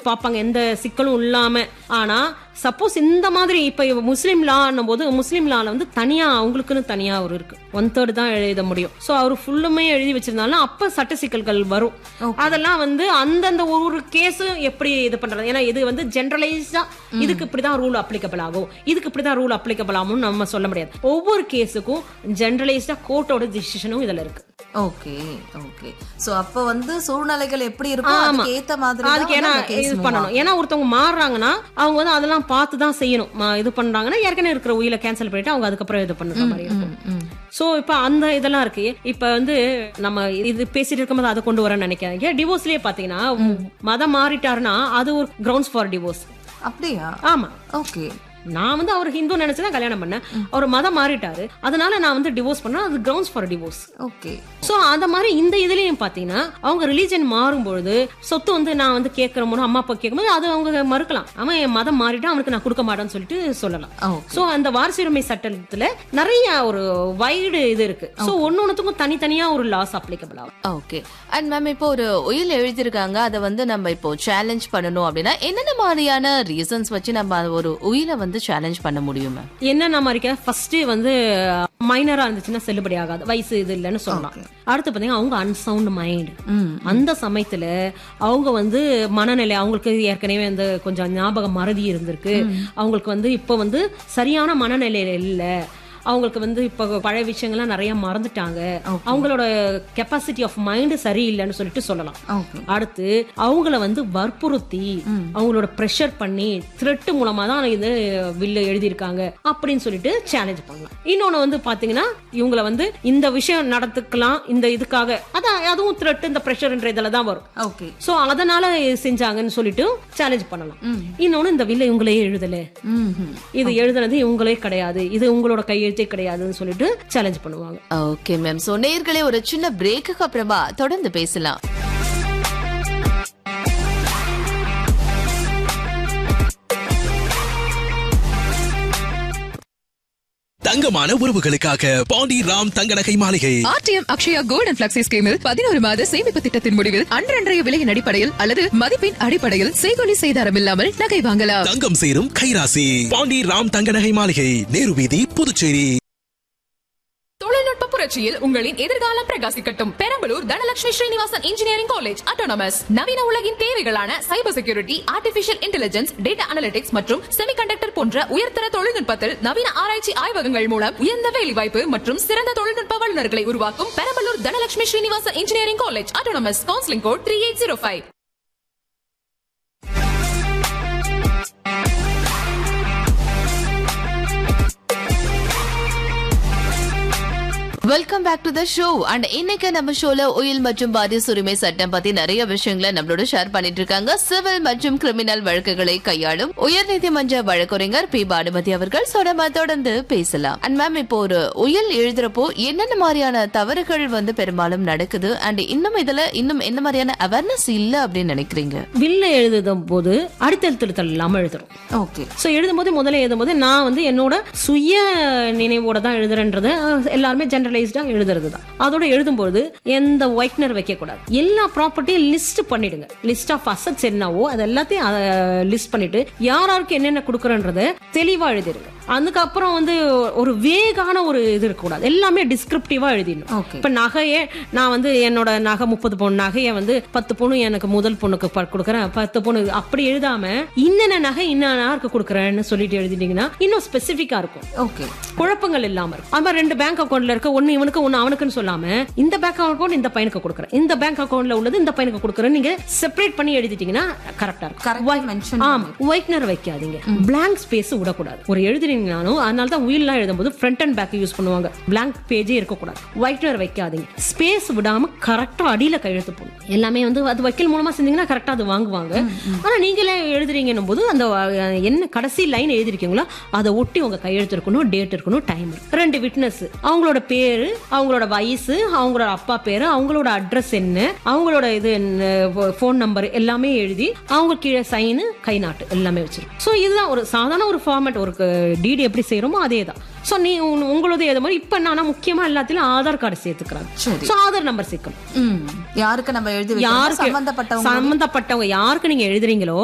பார்ப்பாங்க எந்த சிக்கலும் இல்லாம ஆனா சப்போஸ் இந்த மாதிரி இப்ப முஸ்லீம் லான்னும் போது முஸ்லீம் லால வந்து தனியா அவங்களுக்குன்னு தனியா ஒரு இருக்கு ஒன் தேர்ட் தான் எழுத முடியும் சோ அவர் ஃபுல்லுமே எழுதி வச்சிருந்தாலும் அப்ப சட்ட சிக்கல்கள் வரும் அதெல்லாம் வந்து அந்தந்த ஒரு கேஸ் எப்படி இது பண்றது ஏன்னா இது வந்து ஜென்ரலைஸ்டா இதுக்கு இப்படிதான் ரூல் அப்ளிகபிள் ஆகும் இதுக்கு இப்படிதான் ரூல் அப்ளிகபிள் ஆகும்னு நம்ம சொல்ல முடியாது ஒவ்வொரு கேஸுக்கும் ஜென்ரலைஸ்டா கோர்ட்டோட டிசிஷனும் இதுல இருக்கு ஓகே ஓகே சோ அப்ப வந்து சூழ்நிலைகள் எப்படி இருக்கும் ஆமா. அதுக்கு ஏத்த மாதிரி அதுக்கு ஏன்னா இது பண்ணணும் ஏன்னா ஒருத்தவங்க மாறுறாங்கன்னா அவங்க வந்து அதெல்லாம் பார்த்து தான் செய்யணும் மா- இது பண்றாங்கன்னா ஏற்கனவே இருக்கிற உயில கேன்சல் பண்ணிட்டு அவங்க அதுக்கப்புறம் இது பண்ணுற மாதிரி இருக்கும் சோ இப்ப அந்த இதெல்லாம் இருக்கு இப்ப வந்து நம்ம இது பேசிட்டு இருக்கும்போது அதை கொண்டு வரேன்னு நினைக்காதீங்க டிவோர்ஸ்லயே பாத்தீங்கன்னா மதம் மாறிட்டாருன்னா அது ஒரு கிரவுண்ட்ஸ் ஃபார் டிவோர்ஸ் அப்படியா ஆமா ஓகே நான் வந்து அவர் ஹிந்து நினைச்சுதான் கல்யாணம் பண்ணேன் அவர் மதம் மாறிட்டாரு அதனால நான் வந்து டிவோர்ஸ் பண்ணேன் அது grounds for divorce okay so அந்த மாதிரி இந்த இதுலயும் பாத்தீங்கன்னா அவங்க ரிலீஜன் மாறும்பொழுது சொத்து வந்து நான் வந்து கேட்கிறோமோ அம்மா அப்பா கேட்கும்போது அது அவங்க மறுக்கலாம் அவன் என் மதம் மாறிட்டா அவனுக்கு நான் கொடுக்க மாட்டேன்னு சொல்லிட்டு சொல்லலாம் ஓகே சோ அந்த வாரிசுரிமை சட்டத்துல நிறைய ஒரு வைடு இது இருக்கு சோ ஒன்னொன்னுத்துக்கும் தனித்தனியா ஒரு லாஸ் அப்ளிகபிள் ஆகும் ஓகே அண்ட் மேம் இப்போ ஒரு உயில் எழுதியிருக்காங்க அதை வந்து நம்ம இப்போ சேலஞ்ச் பண்ணணும் அப்படின்னா என்னென்ன மாதிரியான ரீசன்ஸ் வச்சு நம்ம அது ஒரு உயிலை வந்து சேலஞ்ச் பண்ண முடியும் மேம் என்னென்ன மாதிரி ஃபர்ஸ்ட் வந்து மைனரா இருந்துச்சுன்னா செல்லுபடி ஆகாது வயசு இது இல்லைன்னு சொல்லலாம் அடுத்து பாத்தீங்கன்னா அவங்க அன்சவுண்ட் மைண்ட் ம் அந்த சமயத்துல அவங்க வந்து மனநிலை அவங்களுக்கு ஏற்கனவே வந்து கொஞ்சம் ஞாபக மறதி இருந்திருக்கு அவங்களுக்கு வந்து இப்ப வந்து சரியான மனநிலையில இல்ல அவங்களுக்கு வந்து இப்ப பழைய விஷயங்கள்லாம் நிறைய மறந்துட்டாங்க அவங்களோட கெப்பாசிட்டி ஆஃப் மைண்ட் சரியில்லைன்னு சொல்லிட்டு சொல்லலாம் ஓகே அடுத்து அவங்கள வந்து வற்புறுத்தி அவங்களோட ப்ரெஷர் பண்ணி த்ரெட் மூலமா தான் இது வில்லு எழுதியிருக்காங்க அப்படின்னு சொல்லிட்டு சேலஞ்ச் பண்ணலாம் இன்னொன்னு வந்து பாத்தீங்கன்னா இவங்கள வந்து இந்த விஷயம் நடத்துக்கலாம் இந்த இதுக்காக அதான் அதுவும் த்ரெட் இந்த ப்ரெஷர்ன்ற இதுல தான் வரும் ஓகே சோ அதனால செஞ்சாங்கன்னு சொல்லிட்டு சேலஞ்ச் பண்ணலாம் இன்னொன்னு இந்த வில்ல இவங்களே எழுதல ம் இது எழுதுனது இவங்களே கிடையாது இது உங்களோட கையெழுத்தே கிடையாதுன்னு சொல்லிட்டு சேலஞ்ச் பண்ணுவாங்க ஓகே மேம் சோ நேர்களே ஒரு சின்ன பிரேக்குக்கு அப்புறமா தொடர்ந்து பேசலாம் தங்கமான உறவுகளுக்காக பாண்டி ராம் தங்க நகை மாளிகை RTM Akshaya gold and flexi ஸ்கீமில் பதினோரு மாத சேமிப்பு திட்டத்தின் முடிவில் அன்றன்றைய விலையின் அடிப்படையில் அல்லது மதிப்பின் அடிப்படையில் செய்கொலி செய்தாரம் இல்லாமல் நகை வாங்கலாம் தங்கம் சேரும் கைராசி பாண்டி ராம் தங்க நகை மாளிகை நேரு வீதி புதுச்சேரி தொழில்நுட்ப புரட்சியில் உங்களின் எதிர்காலம் பிரகாசிக்கட்டும் Perambalur Dhanalakshmi Srinivasan engineering college autonomous நவீன உலகின் தேவைகளான cyber security artificial intelligence data analytics மற்றும் செமிகண்டக்டர் போன்ற உயர்தர தொழில்நுட்பத்தில் நவீன ஆராய்ச்சி ஆய்வகங்கள் மூலம் உயர்ந்த வேலைவாய்ப்பு மற்றும் சிறந்த தொழில்நுட்ப வல்லுநர்களை உருவாக்கும் Perambalur Dhanalakshmi Srinivasan engineering college autonomous counselling code three eight zero five welcome back to the show and இன்னைக்கு நம்ம ஷோல உயில் மற்றும் வாரிசு உரிமை சட்டம் பத்தி நிறைய விஷயங்களை நம்மளோட ஷேர் பண்ணிட்டு இருக்காங்க சிவில் மற்றும் கிரிமினல் வழக்குகளை கையாளும் உயர்நீதிமன்ற வழக்கறிஞர் பி பானுமதி அவர்கள் So, நம்ம தொடர்ந்து பேசலாம் அண்ட் மேம் இப்போ ஒரு உயில் எழுதுறப்போ என்னென்ன மாதிரியான தவறுகள் வந்து பெரும்பாலும் நடக்குது அண்ட் இன்னும் இதுல இன்னும் என்ன மாதிரியான அவேர்னஸ் இல்ல அப்படின்னு நினைக்கிறீங்க வில்ல எழுதும் போது அடுத்தெழுத்தல் இல்லாம எழுதுறோம் ஓகே ஸோ எழுதும்போது முதல்ல எழுதும்போது நான் வந்து என்னோட சுய நினைவோட தான் எழுதுறேன்றது அஹ், எல்லாருமே ஜென்ரலைஸ்டா எழுதுறது தான் அதோட எழுதும்போது எந்த ஒயிட்னர் வைக்க கூடாது எல்லா ப்ராப்பர்ட்டியும் லிஸ்ட் பண்ணிடுங்க லிஸ்ட் ஆஃப் அசட்ஸ் என்னவோ அது எல்லாத்தையும் லிஸ்ட் பண்ணிட்டு யார் யாருக்கு என்னென்ன கொடுக்குறன்றத தெளிவா எழுதிருங்க அதுக்கப்புறம் வந்து ஒரு வேகான ஒரு இது இருக்கக்கூடாது எல்லாமே டிஸ்கிரிப்டிவா எழுதிடணும் Okay. இப்ப நகையே நான் வந்து என்னோட நகை முப்பது பவுன் நகையை வந்து பத்து பவுன் எனக்கு முதல் பொண்ணுக்கு ப- கொடுக்குறேன் பத்து பவுன் அப்படி எழுதாம இன்னென்ன நகை இன்னும் கொடுக்குறேன்னு சொல்லிட்டு எழுதிட்டீங்கன்னா இன்னும் ஸ்பெசிபிக்கா இருக்கும் ஓகே குழப்பங்கள் இல்லாம இருக்கும் அது மாதிரி ரெண்டு பேங்க் அக்கௌண்ட்ல இருக்க ஒன்னு இவனுக்கு ஒன்னு அவனுக்குன்னு சொல்லாம இந்த பேங்க் அக்கௌண்ட் இந்த பையனுக்கு கொடுக்குறேன் இந்த பேங்க் அக்கௌண்ட்ல உள்ளது இந்த பையனுக்கு கொடுக்குறேன் நீங்க செப்பரேட் பண்ணி எழுதிட்டீங்கன்னா கரெக்டா இருக்கும் கரெக்ட் மென்ஷன் ஆமா ஒயிட்னர் வைக்காதீங்க blank ஸ்பேஸ் விடக்கூடாது ஒரு எழுதுனீங்கனாலும் அதனால தான் உயில்லாம் எழுதும்போது ஃப்ரண்ட் அண்ட் பேக் யூஸ் பண்ணுவாங்க blank பேஜே இருக்கக்கூடாது ஒயிட்னர் வைக்காதீங்க ஸ்பேஸ் விடாம கரெக்டா அடியில கையெழுத்து போடணும் எல்லாமே வந்து அது வக்கீல் மூலமா செஞ்சீங்கன்னா கரெக்டா அது வாங்குவாங்க ஆனா நீங்களே எழுதுறீங்கன்னும் போது அந்த அஹ், என்ன கடைசி லைன் எழுதிருக்கீங்களோ அதை ஒட்டி உங்க கையெழுத்து இருக்கணும் டேட் இருக்கணும் டைம் ரெண்டு விட்னஸ் அவங்களோட பேரு அவங்களோட வயசு அவங்களோட அப்பா பேரு அவங்களோட அட்ரஸ் என்ன அவங்களோட இது ஃபோன் நம்பர் எல்லாமே எழுதி அவங்க கீழே சைனு கை நாட்டு எல்லாமே வச்சிருக்கோம் ஸோ இதுதான் ஒரு சாதாரண ஒரு ஃபார்மேட் ஒரு டிடி எப்படி செய்யறோமோ அதே தான் ஸோ நீ உன்- உங்களது எது மாதிரி இப்போ என்னன்னா முக்கியமா எல்லாத்திலும் ஆதார் கார்டு சேர்த்துக்கிறாங்க சரி. ஸோ ஆதார் நம்பர் சேர்க்கணும் ம் யாருக்கு நம்ம எழுதி வைக்கிறோமோ யாருக்கு சம்பந்தப்பட்டவங்க சம்பந்தப்பட்டவங்க யாருக்கு நீங்க எழுதுறீங்களோ